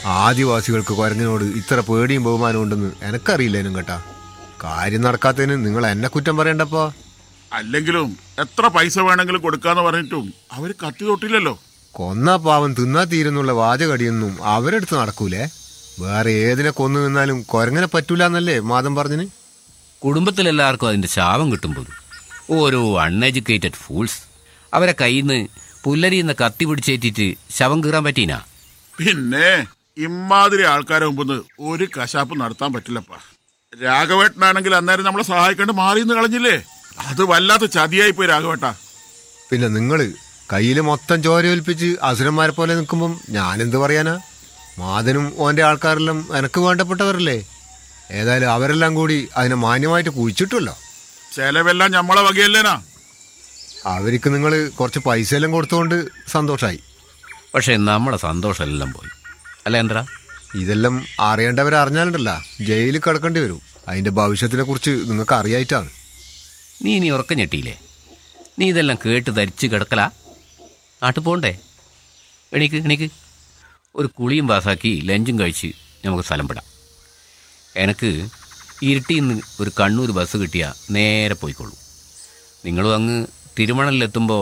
ആദിവാസികൾക്ക് കുരങ്ങിനോട് ഇത്ര പേടിയും ബഹുമാനവും ഉണ്ടെന്ന് എനക്കറിയില്ലേനും കേട്ടാ കാര്യം നടക്കാത്തതിന് നിങ്ങൾ എന്നെ കുറ്റം പറയണ്ടപ്പോ അല്ലെങ്കിലും എത്ര പൈസ വേണമെങ്കിലും കൊടുക്കാന്ന് പറഞ്ഞിട്ടും അവര് കത്തി തൊട്ടില്ലല്ലോ കൊന്നാ പാവം തിന്നാ തീരുന്നുള്ള വാചകടിയൊന്നും അവരെടുത്ത് നടക്കൂലേ വേറെ ഏതിനെ കൊന്നു നിന്നാലും കൊരങ്ങനെ പറ്റൂലെന്നല്ലേ മാതം പറഞ്ഞിന് കുടുംബത്തിലെല്ലാവർക്കും അതിന്റെ ശാപം കിട്ടുമ്പോൾ ഓരോ അൺഎഡ്യൂക്കേറ്റഡ് ഫൂൾസ് അവരെ കയ്യിൽ നിന്ന് പുല്ലരിന്ന് കത്തി പിടിച്ചേറ്റിട്ട് ശവം കീറാൻ പറ്റീനാ പിന്നെ ഇമാതിരി ആൾക്കാരെ മുമ്പ് ഒരു കശാപ്പ് നടത്താൻ പറ്റില്ലപ്പാ രാഘവേട്ടനാണെങ്കിൽ അന്നേരം നമ്മളെ സഹായിക്കാണ്ട് മാറിയെന്ന് കളഞ്ഞില്ലേ അത് വല്ലാത്ത ചതിയായി പോയി രാഘവേട്ട പിന്നെ നിങ്ങള് കയ്യിൽ മൊത്തം ചോരയൊലിപ്പിച്ച് അസുരന്മാരെ പോലെ നിൽക്കുമ്പം ഞാനെന്ത് പറയാനാ മാതനും ഓന്റെ ആൾക്കാരെല്ലാം എനക്ക് വേണ്ടപ്പെട്ടവരല്ലേ ഏതായാലും അവരെല്ലാം കൂടി അതിനെ മാന്യമായിട്ട് കുഴിച്ചിട്ടല്ലോ ചെലവെല്ലാം ഞമ്മളെ വകയല്ലേനാ അവർക്ക് നിങ്ങൾ കുറച്ച് പൈസ എല്ലാം കൊടുത്തുകൊണ്ട് സന്തോഷമായി പക്ഷെ നമ്മളെ സന്തോഷമെല്ലാം പോയി അല്ല എന്താ ഇതെല്ലാം അറിയേണ്ടവരറിഞ്ഞാലുണ്ടല്ല ജയിലിൽ കിടക്കേണ്ടി വരും അതിന്റെ ഭവിഷ്യത്തിനെ കുറിച്ച് നിങ്ങൾക്ക് അറിയായിട്ടാണ് നീ ഇനി ഉറക്കം ഞെട്ടിയില്ലേ നീ ഇതെല്ലാം കേട്ട് ധരിച്ച് കിടക്കലാ നാട്ടിൽ പോണ്ടേ എണീക്ക് എണീക്ക് ഒരു കുളിയും പാസാക്കി ലഞ്ചും കഴിച്ച് നമുക്ക് സ്ഥലം വിടാം എനക്ക് ഇരുട്ടിയിൽ നിന്ന് ഒരു കണ്ണൂർ ബസ് കിട്ടിയാൽ നേരെ പോയിക്കോളൂ നിങ്ങളും അങ്ങ് തിരുമണലിലെത്തുമ്പോൾ